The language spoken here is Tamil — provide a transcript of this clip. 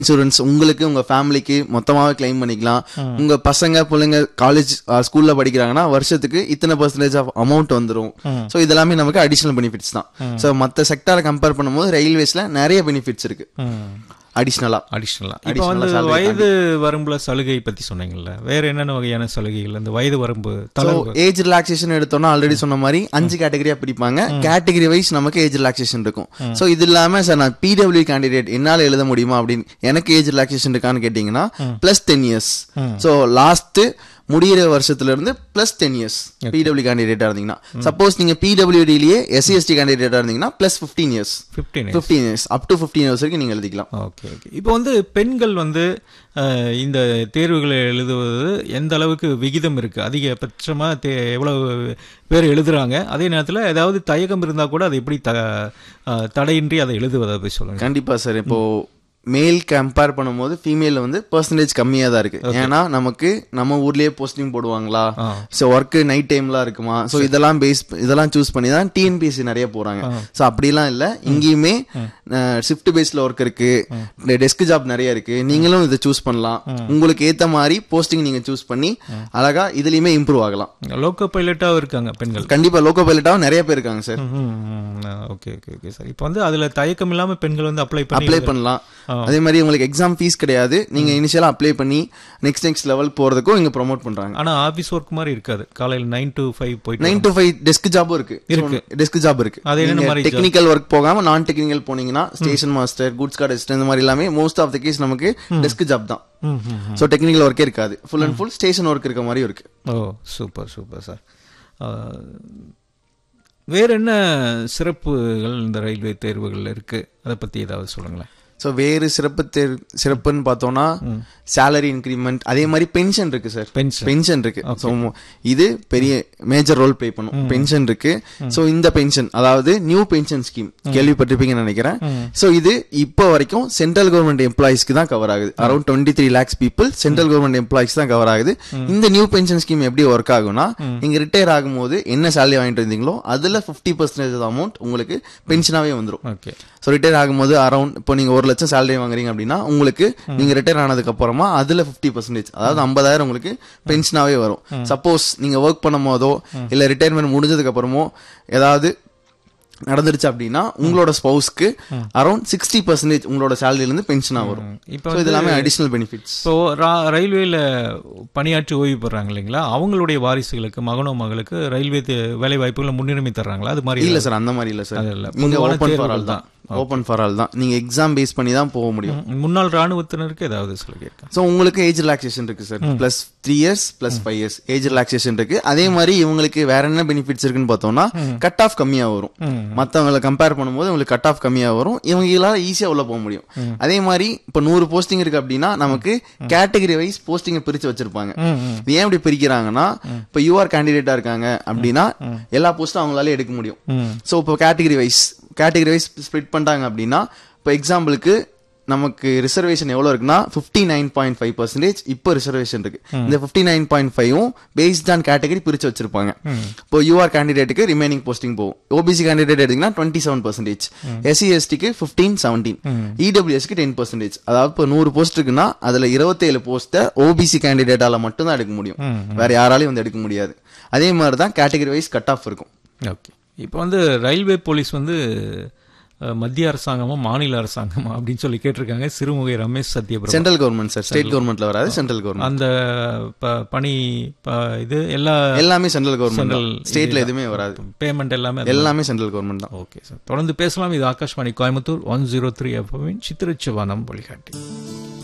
இன்சூரன்ஸ் உங்களுக்கு உங்க ஃபேமிலிக்கு மொத்தமாவே கிளைம் பண்ணிக்கலாம் உங்க பசங்க பிள்ளைங்க காலேஜ் ஸ்கூல்ல படிக்கிறாங்கன்னா வருஷத்துக்கு இத்தனை பர்சன்டேஜ் ஆஃப் அமௌண்ட் வந்துரும் சோ இதெல்லாமே நமக்கு அடிஷனல் பெனிஃபிட்ஸ் தான் சோ மத்த செக்டாரை கம்பேர் பண்ணும்போது ரயில்வேஸ்ல நிறைய பெனிஃபிட்ஸ் இருக்கு அடிஷ்னலா அடிஷ்னலா இப்போ வந்து வயது வரம்புல சலுகை பத்தி சொன்னீங்கல்ல வேற என்னென்ன வகையான சலுகைகள் இந்த வயது வரம்பு தளர்வு ஏஜ் ரிலாக்ஸேஷன் எடுத்தோம்னா ஆல்ரெடி சொன்ன மாதிரி அஞ்சு கேட்டகரியா பிரிப்பாங்க கேட்டகரி வைஸ் நமக்கு ஏஜ் ரிலாக்ஸேஷன் இருக்கும் சோ இது இல்லாம சார் நான் பிடபிள்யூ கேண்டிடேட் என்னால எழுத முடியுமா அப்படின்னு எனக்கு ஏஜ் ரிலாக்ஸேஷன் இருக்கான்னு கேட்டீங்கன்னா plus ten years so last முடியிற வருஷத்துல இருந்து பிளஸ் டென் இயர்ஸ் பிடபிள்யூ கேண்டிடேட்டா இருந்தீங்கன்னா சப்போஸ் நீங்க பிடபிள்யூடிலேயே எஸ்சி எஸ்டி கேண்டிடேட்டா இருந்தீங்கன்னா plus fifteen years fifteen fifteen years up to fifteen years வரைக்கும் நீங்க எழுதிக்கலாம் ஓகே ஓகே இப்போ வந்து பெண்கள் வந்து அஹ், இந்த தேர்வுகளை எழுதுவது எந்த அளவுக்கு விகிதம் இருக்கு அதிகபட்சமா தே எவ்வளவு பேர் எழுதுறாங்க அதே நேரத்தில் ஏதாவது தயக்கம் இருந்தா கூட அதை எப்படி த அஹ், தடையின்றி அதை எழுதுவதை பற்றி சொல்லுங்க கண்டிப்பா சார் இப்போ மேல் கம்பேர் பண்ணும்போது ஃபீமேல வந்து பர்சன்டேஜ் கம்மியா தான் இருக்கு ஏன்னா நமக்கு நம்ம ஊர்லயே போஸ்டிங் போடுவாங்களா ஆ. சோ ஒர்க் நைட் டைம்லாம் இருக்குமா சோ இதெல்லாம் பேஸ் இதெல்லாம் சூஸ் பண்ணி தான் டிஎன்பிஎஸ்சி நிறைய போறாங்க சோ அப்படிலாம் இல்ல இங்கேயுமே ஷிஃப்ட் பேஸ்ல ஒர்க் இருக்கு டெஸ்க் ஜாப் நிறைய இருக்கு நீங்களும் இதை சூஸ் பண்ணலாம் உங்களுக்கு ஏத்த மாதிரி போஸ்டிங் நீங்க சூஸ் பண்ணி அழகா இதுலயுமே இம்ப்ரூவ் ஆகலாம் லோக்கோ பைலட்டாகவும் இருக்காங்க பெண்கள் கண்டிப்பா லோக்கோ பைலட்டாவும் நிறைய பேர் இருக்காங்க sir okay okay okay sir இப்போ வந்து அதுல தயக்கம் இல்லாம பெண்கள் வந்து அப்ளை பண்ணி அப்ளை பண்ணலாம் அதே மாதிரி உங்களுக்கு எக்ஸாம் ஃபீஸ் கிடையாது நீங்க இனிஷியலா அப்ளை பண்ணி நெக்ஸ்ட் நெக்ஸ்ட் லெவல் போறதுக்கும் இங்க ப்ரோமோட் பண்றாங்க ஆனா ஆபீஸ் ஒர்க் மாதிரி இருக்காது காலையில் நைன் டு ஃபைவ் போயிட்டு நைன் டு ஃபைவ் டெஸ்க் ஜாபும் இருக்கு இருக்கு. டெஸ்க் ஜாப் இருக்கு அது என்னென்ன மாதிரி டெக்னிக்கல் ஒர்க் போகாம நான் டெக்னிக்கல் போனீங்கன்னா station master goods guard assistant இந்த மாதிரி எல்லாமே மோஸ்ட் ஆஃப் த கேஸ் நமக்கு டெஸ்க் ஜாப் தான் ம், ம். சோ டெக்னிக்கல் ஒர்க்கே இருக்காது full and full station work இருக்க மாதிரி இருக்கு ஓ சூப்பர் சூப்பர் சார் வேற என்ன சிறப்புகள் இந்த ரயில்வே தேர்வுகள்ல இருக்கு அதை பத்தி ஏதாவது சொல்லுங்களேன் சோ வேறு சிறப்பு தேர் சிறப்புன்னு பார்த்தோம்னா சேலரி இன்க்ரிமெண்ட் அதே மாதிரி பென்ஷன் இருக்கு சார் பென்ஷன் பென்ஷன் இருக்கு So, இது பெரிய மேஜர் ரோல் ப்ளே பண்ணும் பென்ஷன் இருக்கு சோ இந்த பென்ஷன் அதாவது நியூ பென்ஷன் ஸ்கீம் கேள்விப்பட்டிருப்பீங்கன்னு நினைக்கிறேன் சோ இது இப்போ வரைக்கும் சென்ட்ரல் கவர்மெண்ட் எம்ப்ளாயிஸ்க்கு தான் கவர் ஆகுது around twenty three lakhs people central government employees தான் கவர் ஆகுது இந்த நியூ பென்ஷன் ஸ்கீம் எப்படி ஒர்க் ஆகும்னா நீங்க ரிட்டையர் ஆகும்போது என்ன சேலரி வாங்கிட்டு இருந்தீங்களோ அதுல பிப்டி பர்சன்டேஜ் அமௌண்ட் உங்களுக்கு பென்ஷனாவே வந்துரும் ஓகே ஸோ ரிட்டையர் ஆகும்போது அரௌண்ட் இப்போ நீங்க ஒரு லட்சம் சேலரி வாங்குறீங்க அப்படின்னா உங்களுக்கு நீங்க ரிட்டையர் ஆனதுக்கு அப்புறமா அதுல பிப்டி பர்சன்டேஜ் அதாவது ஐம்பதாயிரம் உங்களுக்கு பென்ஷனாவே வரும் சப்போஸ் நீங்க ஒர்க் பண்ணும் போதோ இல்ல ரிட்டையர்மெண்ட் முடிஞ்சதுக்கு அப்புறமோ ஏதாவது நடந்துருச்சு அப்படின்னா உங்களோட ஸ்பௌஸ்க்கு அரௌண்ட் சிக்ஸ்டி பர்சன்டேஜ் உங்களோட சேலரில இருந்து பென்ஷனா வரும் இப்போ ஸோ இது எல்லாமே அடிஷனல் பெனிஃபிட்ஸ் இப்போ ரா- ரயில்வேல பணியாற்றி ஓய்வு பெறாங்க இல்லைங்களா அவங்களுடைய வாரிசுகளுக்கு மகனோ மகளுக்கு ரயில்வே தே- வேலை வாய்ப்புகளை முன்னுரிமை தர்றாங்களா அது மாதிரி இல்ல சார் அந்த மாதிரி இல்ல சார் அது இல்ல. நீங்க பொதுவான ஓபன் ஃபார் ஆல் தேர்வுகள் தான் ஓபன் ஃபார் ஆல் தான் நீங்க எக்ஸாம் பேஸ் பண்ணி தான் போக முடியும் ம், முன்னாள் ராணுவத்தினருக்கு ஏதாவது சலுகை இருக்கா ஸோ உங்களுக்கு ஏஜ் ரிலாக்ஸேஷன் இருக்கு sir plus three years plus five years age relaxation இருக்கு அதே மாதிரி இவங்களுக்கு வேற என்ன பெனிஃபிட்ஸ் இருக்குன்னு பார்த்தோம்னா கட் ஆஃப் கம்மியா வரும் மத்தவங்களை கம்பேர் பண்ணும்போது உங்களுக்கு கட் ஆஃப் கம்மியா வரும் இவங்களால ஈஸியா உள்ள போக முடியும் அதே மாதிரி இப்போ நூறு போஸ்டிங் இருக்கு அப்படின்னா நமக்கு கேட்டகரி வைஸ் போஸ்டிங்கை பிரிச்சு வச்சிருப்பாங்க இது ஏன் இப்படி பிரிக்கிறாங்கன்னா இப்போ யூஆர் கேண்டிடேட்டா இருக்காங்க அப்படின்னா எல்லா போஸ்டும் அவங்களால எடுக்க முடியும் ஸோ இப்போ category wise category wise split பண்ணிட்டாங்க அப்படின்னா இப்போ எக்ஸாம்பிளுக்கு நமக்கு ரிசர்வேஷன் எவ்வளவு இருக்குன்னா fifty nine point five percentage இப்போ ரிசர்வேஷன் இருக்கு இந்த ஃபிஃப்டி நைன் பாயிண்ட் ஃபைவும் பேஸ்ட் ஆன் கேட்டகரி பிரிச்சு வச்சிருப்பாங்க இப்போ யூஆர் கேண்டிடேட்டுக்கு ரிமைனிங் போஸ்டிங் போகும் ஓபிசி கேண்டிடேட் எடுத்தீங்கன்னா டுவெண்ட்டி செவன் பர்சன்டேஜ் எஸ்சி எஸ்டிக்கு ஃபிஃப்டீன் செவன்டீன் இடபிள்யூஎஸ்க்கு டென் பர்சன்டேஜ் அதாவது இப்போ நூறு போஸ்ட் இருக்குன்னா அதுல இருபத்தேழு போஸ்ட்டை ஓபிசி கேண்டிடேட்டால மட்டும் தான் எடுக்க முடியும் வேற யாராலையும் வந்து எடுக்க முடியாது அதே மாதிரி தான் கேட்டகரி வைஸ் கட் ஆஃப் இருக்கும் ஓகே இப்போ வந்து ரயில்வே போலீஸ் வந்து அஹ், மத்திய அரசாங்கமா மாநில அரசாங்கமா அப்படின்னு சொல்லி கேட்டிருக்காங்க Sirumugai Ramesh Sathyaprabha central government sir state கவர்மெண்ட்ல வராது சென்ட்ரல் கவர்மெண்ட் அந்த ப- பணி ப- இது எல்லா எல்லாமே சென்ட்ரல் கவர்மெண்ட் Central ஸ்டேட்ல எதுவுமே வராது பேமெண்ட் எல்லாமே எல்லாமே சென்ட்ரல் கவர்மெண்ட் தான் ஓகே சார் தொடர்ந்து பேசலாம் இது Akashvani Coimbatore one zero three எஃப்எம்மின் சித்திரச்சுவானம் வழிகாட்டி